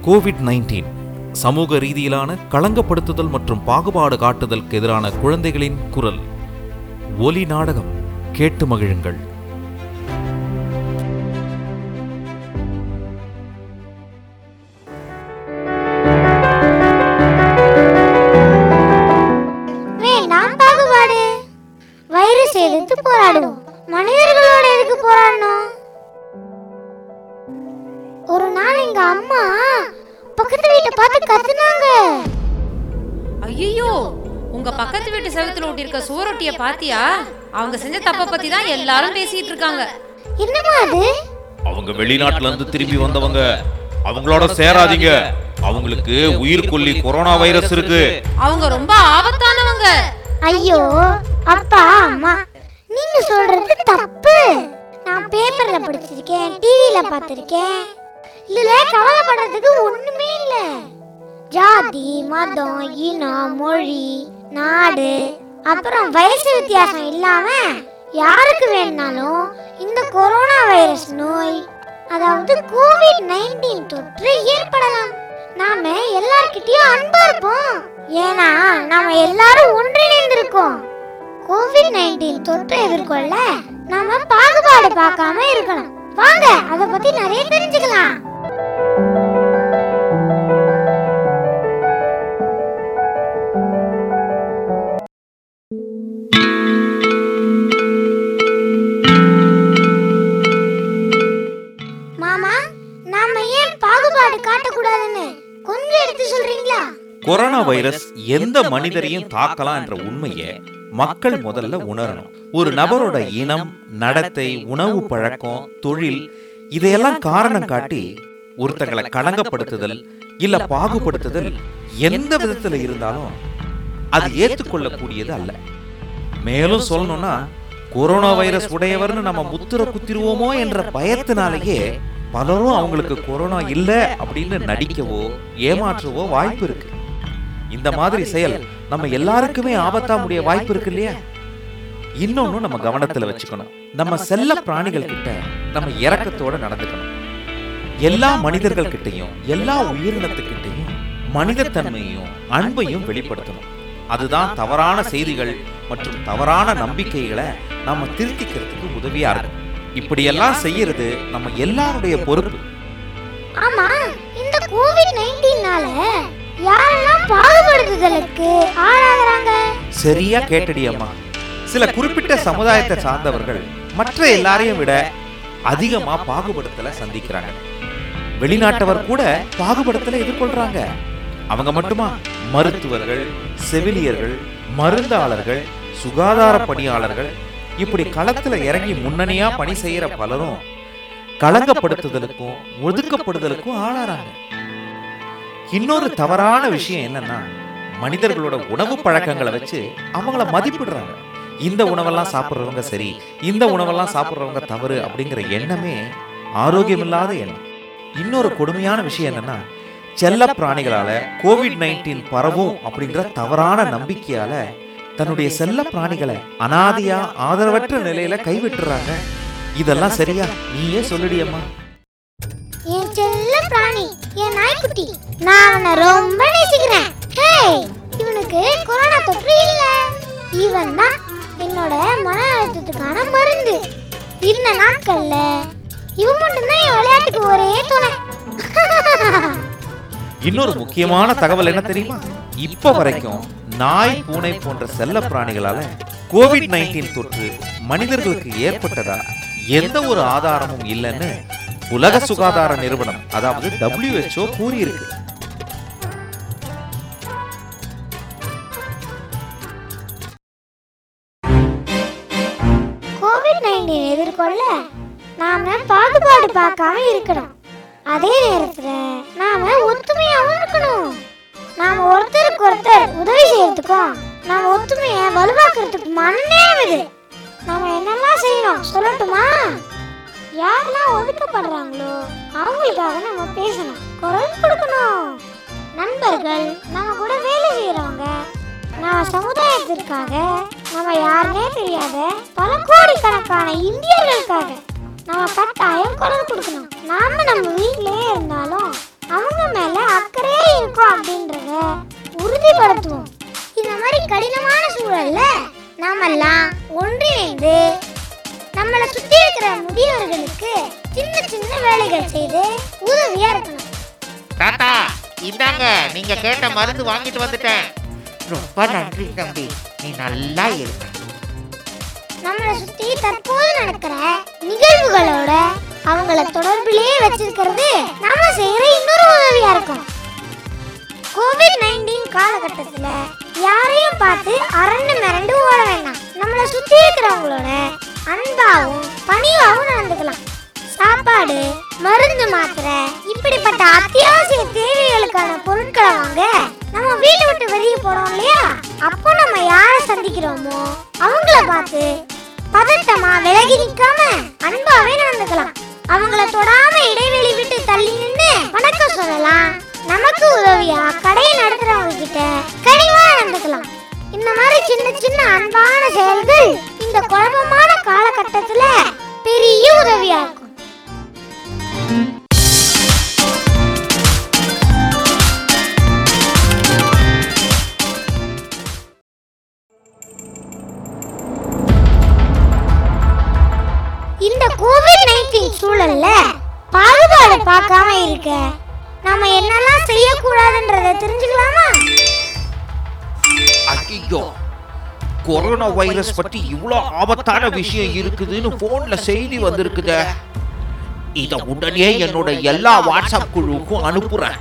Covid nineteen சமூக ரீதியிலான களங்கப்படுத்துதல் மற்றும் பாகுபாடு காட்டுதலுக்கு எதிரான குழந்தைகளின் குரல் ஒலி நாடகம் கேட்டு மகிழுங்கள் வேண்டாம் பாகுபாடு வைரஸ் எதிர்த்து போராடுவோம் மனிதர்களோட எதுக்கு போராடணும் ஒரு நாள் எங்க அம்மா பக்கத்து வீட்டை பார்த்து கத்துனாங்க ஐயோ உங்க பக்கத்து வீட்டு செவத்துல ஒட்டியிருக்க சுவரொட்டிய பாத்தியா அவங்க செஞ்ச தப்ப பத்தி தான் எல்லாரும் பேசிட்டு இருக்காங்க என்னம்மா அது அவங்க வெளிநாட்டுல இருந்து திரும்பி வந்தவங்க அவங்களோட சேராதீங்க அவங்களுக்கு உயிர்கொல்லி கொரோனா வைரஸ் இருக்கு அவங்க ரொம்ப ஆபத்தானவங்க ஐயோ அப்பா அம்மா நீங்க சொல்றது தப்பு நான் பேப்பர்ல படிச்சிருக்கேன் டிவில பார்த்திருக்கேன் இதுல கவலைப்படுறதுக்கு ஒண்ணுமே இல்ல ஜாதி மதம் இனம் மொழி நாடு அப்புறம் வயசு வித்தியாசம் இல்லாம யாருக்கு வேணாலும் இந்த கொரோனா வைரஸ் நோய் அதாவது கோவிட் நைன்டீன் தொற்று ஏற்படலாம் நாம எல்லார்கிட்டயும் அன்பா இருப்போம் ஏன்னா நாம எல்லாரும் ஒன்றிணைந்திருக்கோம் கோவிட் நைன்டீன் தொற்றை எதிர்கொள்ள நாம பாகுபாடு பார்க்காம இருக்கணும் வாங்க அத பத்தி நிறைய தெரிஞ்சுக்கலாம் மாமா நாம ஏன் பாகுபாடு காட்டக்கூடாதுன்னு கொஞ்சம் எடுத்து சொல்றீங்களா கொரோனா வைரஸ் எந்த மனிதரையும் தாக்கலாம் என்ற உண்மையை மக்கள் முதல்ல உணரணும் ஒரு நபரோட இனம் நடத்தை உணவு பழக்கம் தொழில் இதையெல்லாம் காரணம் காட்டி ஒருத்தங்களை களங்கப்படுத்துதல் இல்ல பாகுபடுத்துதல் எந்த விதத்துல இருந்தாலும் அது ஏற்றுக்கொள்ளக்கூடியது அல்ல மேலும் சொல்லணும்னா கொரோனா வைரஸ் உடையவர்னு நம்ம முத்திர குத்திருவோமோ என்ற பயத்தினாலேயே பலரும் அவங்களுக்கு கொரோனா இல்ல அப்படின்னு நடிக்கவோ ஏமாற்றவோ வாய்ப்பு இருக்கு இந்த மாதிரி செயல் நம்ம எல்லாருக்குமே ஆபத்தா முடிய வாய்ப்பு இருக்கு இல்லையா இன்னொன்னு நம்ம கவனத்துல வச்சுக்கணும் நம்ம செல்ல பிராணிகள் கிட்ட நம்ம இரக்கத்தோட நடந்துக்கணும் எல்லா மனிதர்கள் கிட்டையும் எல்லா உயிரினத்துக்கிட்டையும் மனிதத்தன்மையும் அன்பையும் வெளிப்படுத்தணும் அதுதான் தவறான செய்திகள் மற்றும் தவறான நம்பிக்கைகளை நாம திருத்திக்கிறதுக்கு உதவியா இருக்கும் இப்படியெல்லாம் செய்யறது நம்ம எல்லாருடைய பொறுப்பு ஆமா இந்த கோவிட் நைன்டீன்னால யாரெல்லாம் பாகுபடுத்துதலுக்கு ஆளாகிறாங்க சரியா கேட்டடி அம்மா சில குறிப்பிட்ட சமுதாயத்தை சார்ந்தவர்கள் மற்ற எல்லாரையும் விட அதிகமா பாகுபடுத்தல சந்திக்கிறாங்க வெளிநாட்டவர் கூட பாகுபடுத்தல எதிர்கொள்றாங்க அவங்க மட்டுமா மருத்துவர்கள் செவிலியர்கள் மருந்தாளர்கள் சுகாதார பணியாளர்கள் இப்படி களத்துல இறங்கி முன்னணியா பணி செய்யற பலரும் களங்கப்படுத்துதலுக்கும் ஒதுக்கப்படுதலுக்கும் ஆளாறாங்க இன்னொரு தவறான விஷயம் என்னன்னா மனிதர்களோட உணவு பழக்கங்களை வச்சு அவங்கள மதிப்பிடுறாங்க இந்த உணவெல்லாம் சாப்பிட்றவங்க சரி இந்த உணவெல்லாம் சாப்பிட்றவங்க தவறு அப்படிங்கிற எண்ணமே ஆரோக்கியமில்லாத எண்ணம் இன்னொரு கொடுமையான விஷயம் என்னன்னா செல்ல பிராணிகளால கோவிட் நைன்டீன் பரவும் அப்படிங்கிற தவறான நம்பிக்கையால தன்னுடைய செல்ல பிராணிகளை அனாதையா ஆதரவற்ற நிலையில கைவிட்டுறாங்க இதெல்லாம் சரியா நீயே சொல்லுடியம்மா என் செல்ல பிராணி என் நாய்க்குட்டி நான் அவனை ரொம்ப நேசிக்கிறேன் ஹேய் இவனுக்கு கொரோனா தொற்று இல்ல இவன் தான் என்னோட மன அழுத்தத்துக்கான மருந்து இந்த நாட்கள்ல இவன் மட்டும்தான் என் விளையாட்டுக்கு ஒரே துணை இன்னொரு முக்கியமான தகவல் என்ன தெரியுமா இப்ப வரைக்கும் நாய் பூனை போன்ற செல்ல பிராணிகளால கோவிட் நைன்டீன் தொற்று மனிதர்களுக்கு ஏற்பட்டதா எந்த ஒரு ஆதாரமும் இல்லைன்னு உலக சுகாதார நிறுவனம் அதாவது WHO கூறியிருக்கு கோவிட் நைன்டீன் எதிர்கொள்ள நாம பாகுபாடு பார்க்காம இருக்கணும் அதே நேரத்துல நாம ஒத்துமையாவும் இருக்கணும் நாம ஒருத்தருக்கு ஒருத்தர் உதவி செய்யறதுக்கும் நாம ஒத்துமைய வலுவாக்குறதுக்கு மண்ணேரம் இது நாம என்னெல்லாம் செய்யணும் சொல்லட்டுமா யாரெல்லாம் ஒதுக்கப்படுறாங்களோ அவங்களுக்காக நம்ம பேசணும் குரல் கொடுக்கணும் நண்பர்கள் நம்ம கூட வேலை செய்யறவங்க நம்ம சமுதாயத்திற்காக நம்ம யாருனே தெரியாத பல கோடிக்கணக்கான இந்தியர்களுக்காக நம்ம கட்டாயம் குரல் கொடுக்கணும் நாம நம்ம வீட்டிலேயே இருந்தாலும் அவங்க மேல அக்கறையா இருக்கும் அப்படின்றத உறுதிப்படுத்துவோம் இந்த மாதிரி கடினமான சூழல்ல நாமெல்லாம் ஒன்றிணைந்து நம்மளை சுத்தி இருக்கிற முதியவர்களுக்கு சின்ன சின்ன வேலைகள் செய்து உதவியா இருக்கணும் தாத்தா இந்தாங்க நீங்க கேட்ட மருந்து வாங்கிட்டு வந்துட்டேன் ரொம்ப நன்றி தம்பி நீ நல்லா இருக்க நம்மளை சுத்தி தற்போது நடக்கிற நிகழ்வுகளோட அவங்கள தொடர்பிலேயே வச்சிருக்கிறது நாம செய்யற இன்னொரு உதவியா இருக்கும் கோவிட் நைன்டீன் காலகட்டத்துல யாரையும் பார்த்து அரண்டு மிரண்டு ஓட வேண்டாம் நம்மளை சுத்தி இருக்கிறவங்களோட அன்பாவும் பணிவாகவும் நடந்துக்கலாம் சாப்பாடு மருந்து மாத்திரை இப்படிப்பட்ட அத்தியாவசிய தேவைகளுக்கான பொருட்களை வாங்க நம்ம வீட்டை விட்டு வெளியே போறோம் இல்லையா அப்போ நம்ம யாரை சந்திக்கிறோமோ அவங்கள பார்த்து பதட்டமா விலகி நிக்காம அன்பாவே நடந்துக்கலாம் அவங்கள தொடாம இடைவெளி விட்டு தள்ளி நின்று வணக்கம் சொல்லலாம் நமக்கு உதவியா கடையை நடத்துறவங்க கிட்ட கனிவா நடந்துக்கலாம் இந்த மாதிரி சின்ன சின்ன அன்பான செயல்கள் இந்த குழப்பமான காலகட்டத்துல பெரிய உதவியா இருக்கும் இந்த கோவிட் நைன்டீன் சூழல்ல பாகுபாடு பார்க்காம இருக்க நாம என்னெல்லாம் செய்யக்கூடாதுன்றத தெரிஞ்சுக்கலாமா ஐயோ கொரோனா வைரஸ் பத்தி இவ்வளோ ஆபத்தான விஷயம் இருக்குதுன்னு போன்ல செய்தி வந்திருக்குதே இத உடனே என்னோட எல்லா வாட்ஸ்அப் குழுவுக்கும் அனுப்புறேன்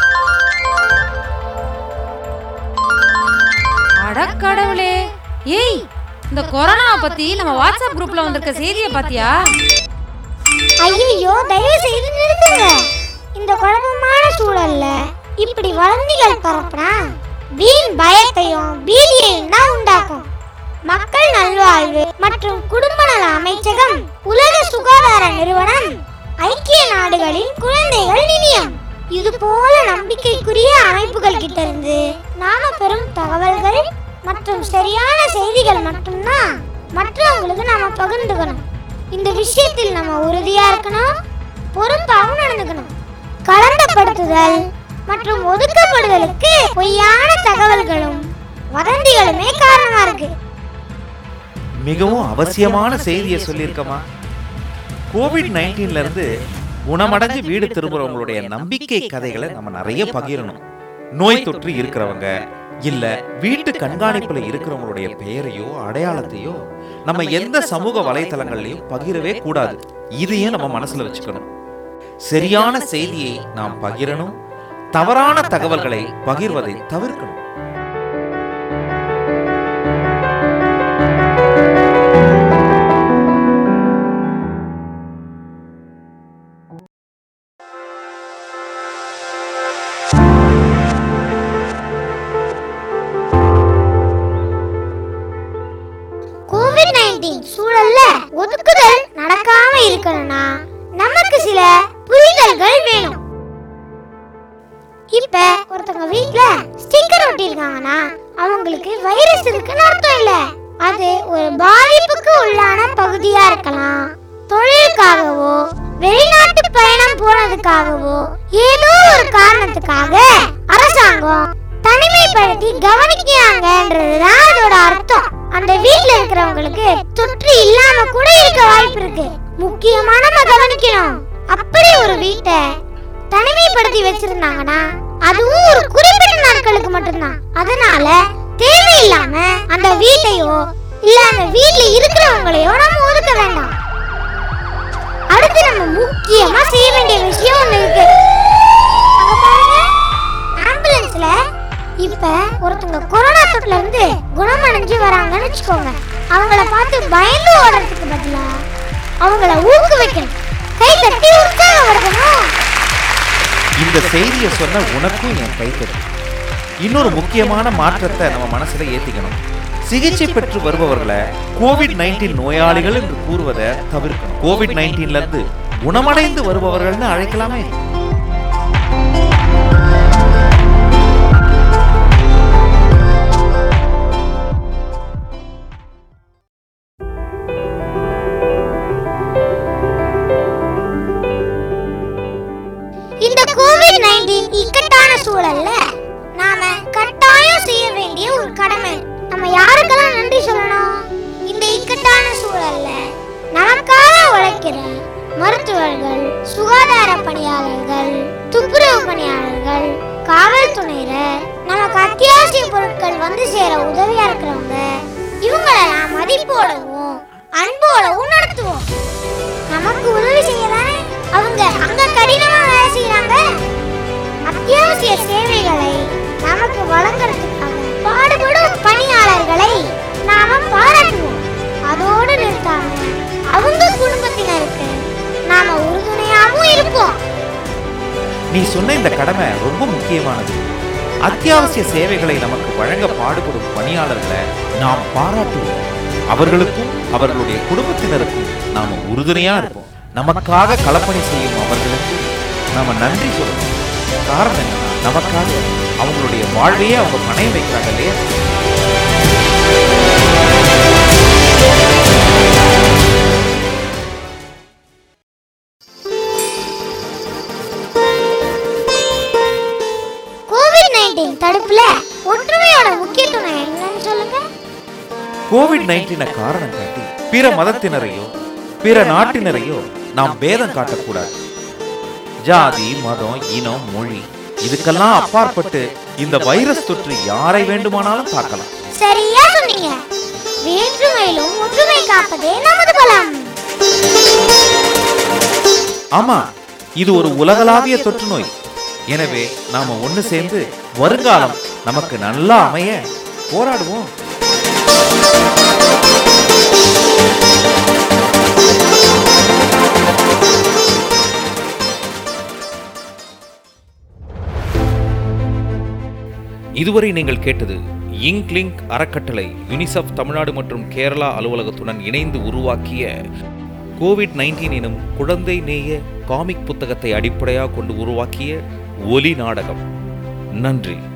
அடக்கடவுளே ஏய் இந்த கொரோனாவை பத்தி நம்ம வாட்ஸ்அப் குரூப்ல வந்திருக்க செய்தியை பாத்தியா ஐயோ தயவு செய்து நிறுத்துங்க இந்த குழப்பமான சூழல்ல இப்படி வதந்திகள் பரப்புனா வீண் பயத்தையும் பீதியையும் தான் உண்டாக்கும் மக்கள் நல்வாழ்வு மற்றும் குடும்ப நல அமைச்சகம் உலக சுகாதார நிறுவனம் ஐக்கிய நாடுகளின் குழந்தைகள் நிதியம் இது போல நம்பிக்கைக்குரிய அமைப்புகள் கிட்ட இருந்து நாம பெறும் தகவல்கள் மற்றும் சரியான செய்திகள் மட்டும்தான் மற்றவங்களுக்கு நாம பகிர்ந்துக்கணும் இந்த விஷயத்தில் நம்ம உறுதியா இருக்கணும் பொறுப்பாகவும் நடந்துக்கணும் கலந்தப்படுத்துதல் மற்றும் ஒதுக்கப்படுதலுக்கு பொய்யான தகவல்களும் வதந்திகளுமே காரணமா இருக்கு மிகவும் அவசியமான செய்தியை சொல்லியிருக்கமா கோவிட் நைன்டீன்ல இருந்து குணமடைஞ்சு வீடு திரும்புறவங்களுடைய நம்பிக்கை கதைகளை நம்ம நிறைய பகிரணும் நோய் தொற்று இருக்கிறவங்க இல்ல வீட்டு கண்காணிப்புல இருக்கிறவங்களுடைய பெயரையோ அடையாளத்தையோ நம்ம எந்த சமூக வலைத்தளங்கள்லயும் பகிரவே கூடாது இதையும் நம்ம மனசுல வச்சுக்கணும் சரியான செய்தியை நாம் பகிரணும் தவறான தகவல்களை பகிர்வதை தவிர்க்கணும் கோவிட் நைன்டீன் சூழல்ல ஒதுக்குதல் நடக்காம இருக்கணும்னா நமக்கு சில புரிதல்கள் வேணும் இப்ப ஒருத்தவங்க வீட்ல ஸ்டிக்கர் ஒட்டியிருக்காங்கன்னா அவங்களுக்கு வைரஸ் இருக்குன்னு அர்த்தம் இல்ல அது ஒரு பாதிப்புக்கு உள்ளான பகுதியா இருக்கலாம் தொழிலுக்காகவோ வெளிநாட்டு பயணம் போனதுக்காகவோ ஏதோ ஒரு காரணத்துக்காக அரசாங்கம் தனிமைப்படுத்தி கவனிக்கிறாங்கன்றதுதான் அதோட அர்த்தம் அந்த வீட்ல இருக்கிறவங்களுக்கு தொற்று இல்லாம கூட இருக்க வாய்ப்பு இருக்கு முக்கியமா நம்ம கவனிக்கணும் அப்படி ஒரு வீட்டை தனிமைப்படுத்தி வச்சிருந்தாங்கன்னா அதுவும் ஒரு குறிப்பிட்ட நாட்களுக்கு மட்டும்தான் அதனால தேவையில்லாம அந்த வீட்டையோ இல்ல அந்த வீட்ல இருக்கிறவங்களையோ நம்ம ஒதுக்க வேண்டாம் அடுத்து நம்ம முக்கியமா செய்ய வேண்டிய விஷயம் ஒண்ணு இருக்கு அங்க பாருங்க ஆம்புலன்ஸ்ல இப்ப ஒருத்தங்க கொரோனா தொற்றுல இருந்து குணமடைஞ்சு வராங்கன்னு வச்சுக்கோங்க அவங்கள பார்த்து பயந்து ஓடுறதுக்கு பதிலா அவங்கள ஊக்குவிக்கணும் கை தட்டி உற்சாகப்படுத்தணும் இந்த செய்தியை சொன்ன உனக்கும் என் கைத்தட்டு இன்னொரு முக்கியமான மாற்றத்தை நம்ம மனசுல ஏத்திக்கணும் சிகிச்சை பெற்று வருபவர்களை கோவிட் நைன்டீன் நோயாளிகள் என்று கூறுவதை தவிர்க்கணும் கோவிட் நைன்டீன்ல இருந்து குணமடைந்து வருபவர்கள்னு அழைக்கலாமே இந்த கோவிட் நைன்டீன் இக்கட்டான சூழல்ல நாம கட்டாயம் செய்ய வேண்டிய ஒரு கடமை நம்ம யாருக்கெல்லாம் நன்றி சொல்லணும் இந்த இக்கட்டான சூழல்ல நமக்காக உழைக்கிற மருத்துவர்கள் சுகாதார பணியாளர்கள் துப்புரவு பணியாளர்கள் காவல்துறையினர் நமக்கு அத்தியாவசிய பொருட்கள் வந்து சேர உதவியா இருக்கிறவங்க இவங்களை நாம் மதிப்போடவும் அன்போடவும் நடத்துவோம் நமக்கு உதவி செய்யதானே அவங்க அங்க கடினமா வேலை செய்யறாங்க அத்தியாவசிய சேவைகளை நமக்கு வழங்குறதுக்காக பாடுபடும் பணியாளர்களை நாம பாராட்டுவோம் அதோடு நிறுத்தாம அவங்க குடும்பத்தினருக்கு நாம உறுதுணையாகவும் இருப்போம் நீ சொன்ன இந்த கடமை ரொம்ப முக்கியமானது அத்தியாவசிய சேவைகளை நமக்கு வழங்க பாடுபடும் பணியாளர்களை நாம் பாராட்டுவோம் அவர்களுக்கும் அவர்களுடைய குடும்பத்தினருக்கும் நாம உறுதுணையா இருப்போம் நமக்காக களப்பணி செய்யும் அவர்களுக்கு நாம நன்றி சொல்லணும் காரணம் என்னன்னா நமக்காக அவங்களுடைய வாழ்வையே அவங்க பணைய வைக்கிறாங்க இல்லையா கோவிட் நைன்டீன் தடுப்புல ஒற்றுமையோட முக்கியத்துவம் என்னன்னு சொல்லுங்க கோவிட் நைன்டீனை காரணம் காட்டி பிற மதத்தினரையோ பிற நாட்டினரையோ நாம் பேதம் காட்டக்கூடாது ஜாதி மதம் இனம் மொழி இதுக்கெல்லாம் அப்பாற்பட்டு இந்த வைரஸ் தொற்று யாரை வேண்டுமானாலும் தாக்கலாம் சரியா சொன்னீங்க வேற்றுமையிலும் ஒற்றுமை காப்பதே நமது பலம் ஆமா இது ஒரு உலகளாவிய தொற்று நோய் எனவே நாம ஒண்ணு சேர்ந்து வருங்காலம் நமக்கு நல்லா அமைய போராடுவோம் இதுவரை நீங்கள் கேட்டது இங்க்லிங்க் அறக்கட்டளை யுனிசெஃப் தமிழ்நாடு மற்றும் கேரளா அலுவலகத்துடன் இணைந்து உருவாக்கிய கோவிட் நைன்டீன் எனும் குழந்தை நேய காமிக் புத்தகத்தை அடிப்படையாக கொண்டு உருவாக்கிய ஒலி நாடகம் நன்றி